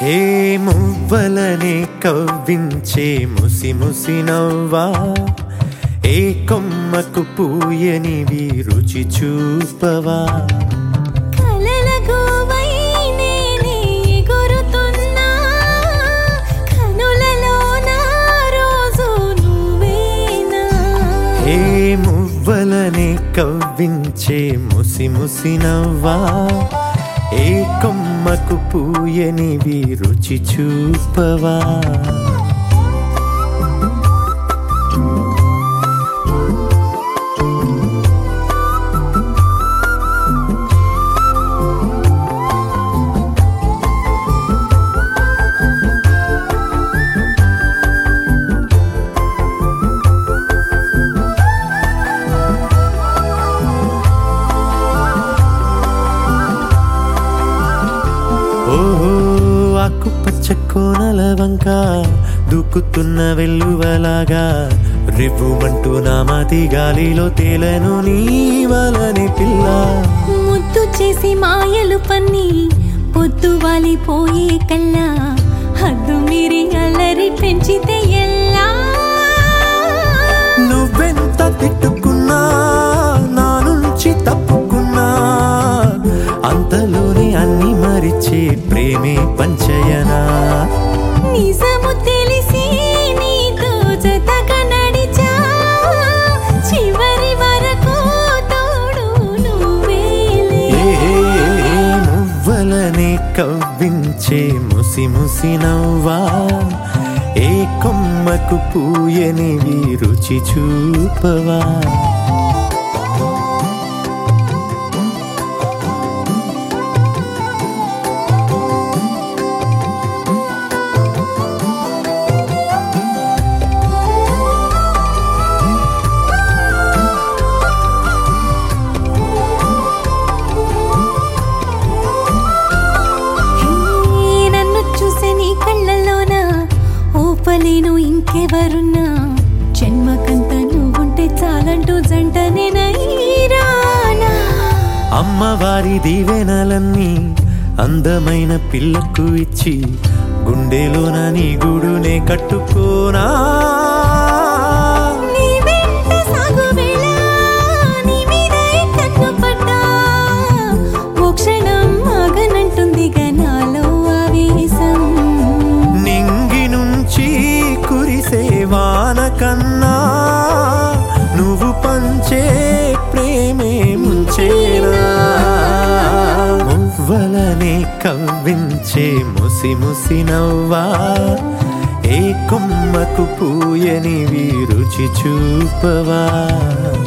ఏ మువ్వలనే కవ్వించే ముసి ముసి నవ్వా ఏ కొమ్మకు పూయనివి రుచి చూపవా కలలగోవై నేనే ఎగురుతున్నా కనులలో నా రోజు నువ్వేనా ఏ మువ్వలనే కవ్వించే ముసి ముసి నవ్వా ఏ కొమ్మకు పూయనివి రుచి చూపవా ఓహో ఆకుపచ్చ కోనల వంక దూకుతున్న వెల్లువలాగా రివ్వుమంటూ నా మతి గాలిలో తేలను నీ వలని పిల్ల ముద్దు చేసి మాయలు పన్ని పొద్దు వాలిపోయే కల్లా హద్దు మీరి అల్లరి పెంచితే ఎల్లా నువ్వెంత తిట్టుకున్నా నా నుంచి తప్పుకున్నా అంతలోనే అన్ని మరిచే ప్రేమే పంచయనా నిజము తెలిసి నీతో జతగా నడిచా చివరి వరకు తోడు నువ్వేలే ఏ మువ్వలనే కవ్వించే ముసి ముసి నవ్వా ఏ కొమ్మకు పూయనివి రుచి చూపవా హే, నన్ను చూసే నీ కళ్ళల్లోన ఊపలేను ఇంకెవరున్నా జన్మకంత నువ్వుంటే చాలంటూ జంటనే నైరానా అమ్మవారి దీవెనలన్నీ అందమైన పిల్లకు ఇచ్చి గుండెలోన నీ గూడునే కట్టుకోనా నీ వెంట సాగు వేళ నీ మీదే కన్ను పడ్డా ఓ క్షణం ఆగనంటుంది నాలో ఆవేశం నింగి నుంచి కురిసే వాన కన్నా నువ్వు పంచే ప్రేమే ముంచేనా మువ్వలనే కవ్వించే ముసి ముసి నవ్వా ఏ కొమ్మకు పూయనివి రుచి చూపవా